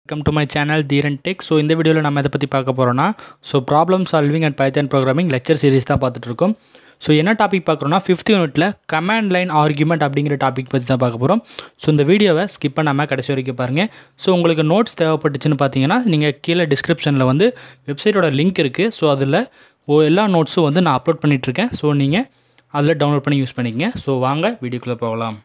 welcome to my channel Dheeran Tech so இந்த வீடியோவில் நம்ம எதை பற்றி பார்க்க போகிறோம்னா so problem solving and Python programming lecture series தான் பார்த்துட்டு இருக்கோம் ஸோ என்ன டாபிக் பார்க்குறோன்னா ஃபிஃப்த் யூனிட்டில் கமாண்ட் லைன் ஆர்குமெண்ட் அப்படிங்கிற டாபிக் பற்றி தான் பார்க்க போகிறோம் ஸோ இந்த வீடியோவை ஸ்கிப் பண்ணாமல் கடைசி வரைக்கும் பாருங்கள் ஸோ உங்களுக்கு நோட்ஸ் தேவைப்பட்டுச்சுன்னு பார்த்தீங்கன்னா நீங்கள் கீழே டிஸ்கிரிப்ஷனில் வந்து வெப்சைட்டோட லிங்க் இருக்குது ஸோ அதில் ஓ எல்லா நோட்ஸும் வந்து நான் அப்லோட் பண்ணிகிட்ருக்கேன் ஸோ நீங்கள் அதில் டவுன்லோட் பண்ணி யூஸ் பண்ணிக்கங்க ஸோ வாங்க வீடியோக்குள்ளே போகலாம்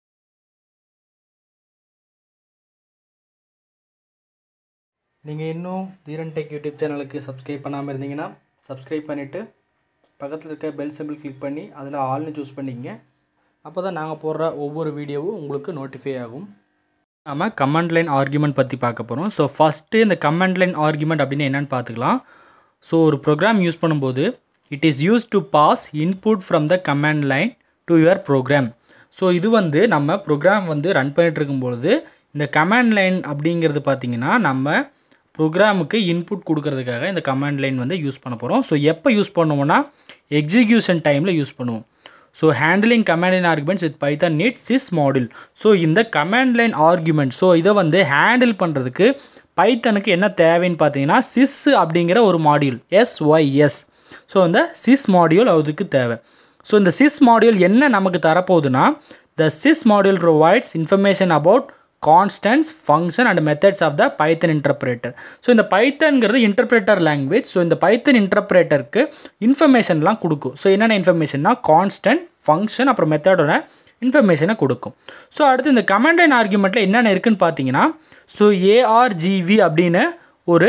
நீங்கள் இன்னும் தீரன் டெக் யூடியூப் சேனலுக்கு சப்ஸ்கிரைப் பண்ணாமல் இருந்தீங்கன்னா சப்ஸ்கிரைப் பண்ணிவிட்டு பக்கத்தில் இருக்க பெல் சிம்பிள் கிளிக் பண்ணி அதில் ஆல்னு சூஸ் பண்ணிக்கங்க அப்போ தான் நாங்கள் போடுற ஒவ்வொரு வீடியோவும் உங்களுக்கு நோட்டிஃபை ஆகும் நம்ம கமாண்ட் லைன் ஆர்குமெண்ட் பற்றி பார்க்க போகிறோம் ஸோ ஃபஸ்ட்டு இந்த கமாண்ட் லைன் ஆர்குமெண்ட் அப்படின்னு என்னென்னு பார்த்துக்கலாம் ஸோ ஒரு ப்ரோக்ராம் யூஸ் பண்ணும்போது it is use to pass input from the command line to your program so இது வந்து நம்ம ப்ரோக்ராம் வந்து ரன் பண்ணிகிட்டு இருக்கும்பொழுது இந்த கமாண்ட் லைன் அப்படிங்கிறது பார்த்திங்கன்னா நம்ம ப்ரோக்ராமுக்கு இன்புட் கொடுக்கறதுக்காக இந்த கமாண்ட் லைன் வந்து யூஸ் பண்ண போகிறோம் ஸோ எப்போ யூஸ் பண்ணுவோம்னா எக்ஸிக்யூஷன் டைமில் யூஸ் பண்ணுவோம் so handling command line arguments with Python need sys module so இந்த கமாண்ட் லைன் ஆர்குமெண்ட் ஸோ இதை வந்து ஹேண்டில் பண்ணுறதுக்கு பைத்தனுக்கு என்ன தேவைன்னு பார்த்தீங்கன்னா சிஸ் அப்படிங்கிற ஒரு மாடியூல் எஸ்ஒய்எஸ் ஸோ இந்த சிஸ் மாடியூல் அதுக்கு தேவை ஸோ இந்த சிஸ் மாடியூல் என்ன நமக்கு தரப்போகுதுன்னா the sys module provides information about constants function and methods of the Python interpreter so இந்த பைத்தன்கிறது இன்டர்பிரேட்டர் லாங்குவேஜ் ஸோ இந்த பைத்தன் இன்டர்பிரேட்டருக்கு இன்ஃபர்மேஷன்லாம் கொடுக்கும் ஸோ என்னென்ன இன்ஃபர்மேஷன்னா கான்ஸ்டன்ட் ஃபங்க்ஷன் அப்புறம் மெத்தடோட இன்ஃபர்மேஷனை கொடுக்கும் ஸோ அடுத்து இந்த கமாண்ட் லைன் ஆர்குமெண்ட்டில் என்னென்ன இருக்குன்னு பார்த்தீங்கன்னா ஸோ ஏஆர்ஜிவி அப்படின்னு ஒரு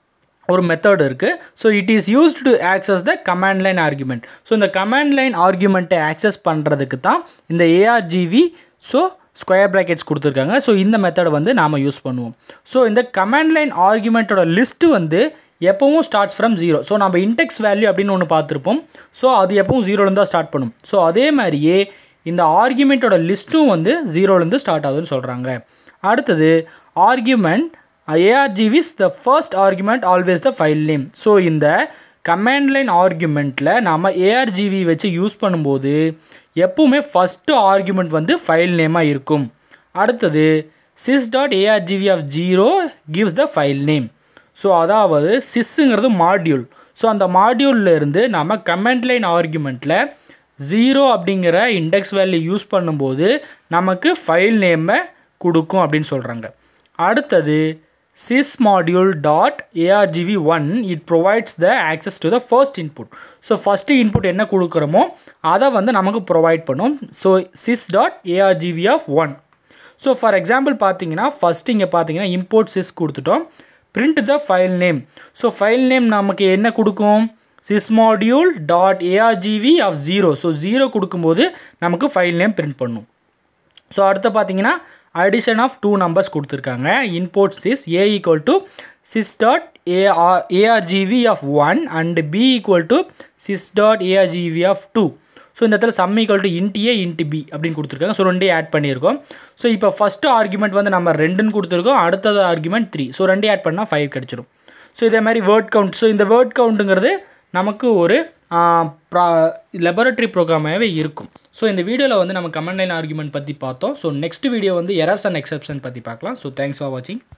ஒரு மெத்தட் இருக்குது so it is used to access the command line argument so இந்த கமாண்ட் லைன் ஆர்குமெண்ட்டை ஆக்சஸ் பண்ணுறதுக்கு தான் இந்த ஏஆர்ஜிவி ஸோ ஸ்கொயர் ப்ராக்கெட்ஸ் கொடுத்துருக்காங்க ஸோ இந்த மெத்தடை வந்து நாம் யூஸ் பண்ணுவோம் ஸோ இந்த கமாண்ட் லைன் ஆர்குமெண்ட்டோட லிஸ்ட்டு வந்து எப்போவும் ஸ்டார்ட்ஸ் ஃப்ரம் ஜீரோ ஸோ நம்ம இன்டெக்ஸ் வேல்யூ அப்படின்னு ஒன்று பார்த்துருப்போம் ஸோ அது எப்பவும் ஜீரோலேருந்து தான் ஸ்டார்ட் பண்ணும் ஸோ அதே மாதிரியே இந்த ஆர்குமெண்ட்டோட லிஸ்ட்டும் வந்து ஜீரோலேருந்து ஸ்டார்ட் ஆகுதுன்னு சொல்கிறாங்க அடுத்தது argument ARGVs the first argument always the file name so இந்த கமாண்ட் லைன் ஆர்குமெண்ட்டில் நாம் ஏஆர்ஜிவி வச்சு யூஸ் பண்ணும்போது எப்பவுமே ஃபஸ்ட்டு ஆர்குமெண்ட் வந்து ஃபைல் நேமாக இருக்கும் அடுத்தது sys dot ARGV of zero gives the file name so அதாவது சிஸ்ஸுங்கிறது மாடியூல் ஸோ அந்த மாடியூலில் இருந்து நம்ம கமெண்ட் லைன் ஆர்குமெண்ட்டில் ஜீரோ அப்படிங்கிற இண்டெக்ஸ் வேல்யூ யூஸ் பண்ணும்போது நமக்கு ஃபைல் நேமை கொடுக்கும் அப்படின்னு சொல்கிறாங்க அடுத்தது sys module dot argv one it provides the access to the first input so first input என்ன கொடுக்குறோமோ அதை வந்து நமக்கு ப்ரொவைட் பண்ணும் so sys dot ARGV of one so for example பார்த்தீங்கன்னா ஃபஸ்ட்டு இங்கே பார்த்தீங்கன்னா இம்போர்ட் சிஸ் கொடுத்துட்டோம் print the file name so file name நமக்கு என்ன கொடுக்கும் sys module dot ARGV of zero so zero கொடுக்கும்போது நமக்கு ஃபைல் நேம் பிரிண்ட் பண்ணும் ஸோ அடுத்து பார்த்தீங்கன்னா அடிஷன் ஆஃப் டூ நம்பர்ஸ் கொடுத்துருக்காங்க import sys A equal to sys dot AR ARGV of one and B equal to sys dot ARGV of two so இந்த இடத்துல sum equal to int A int B அப்படின்னு கொடுத்துருக்காங்க so ரெண்டே add பண்ணியிருக்கோம் so இப்போ first argument வந்து நம்ம ரெண்டுன்னு கொடுத்துருக்கோம் அடுத்தது ஆர்குமெண்ட் த்ரீ ஸோ ரெண்டே ஆட் பண்ணால் ஃபைவ் கிடச்சிரும் ஸோ இதே மாதிரி வேர்ட் கவுண்ட் ஸோ இந்த வேர்ட் கவுண்ட்டுங்கிறது நமக்கு ஒரு ப்ரா லெபரட்டரி ப்ரோக்ராமாகவே இருக்கும் ஸோ இந்த வீடியோவில் வந்து நம்ம கமெண்ட் லைன் ஆர்குமெண்ட் பற்றி பார்த்தோம் ஸோ நெக்ஸ்ட் வீடியோ வந்து எரர்ஸ் அண்ட் எக்ஸப்ஷன் பற்றி பார்க்கலாம் ஸோ தேங்க்ஸ் ஃபார் வாட்சிங்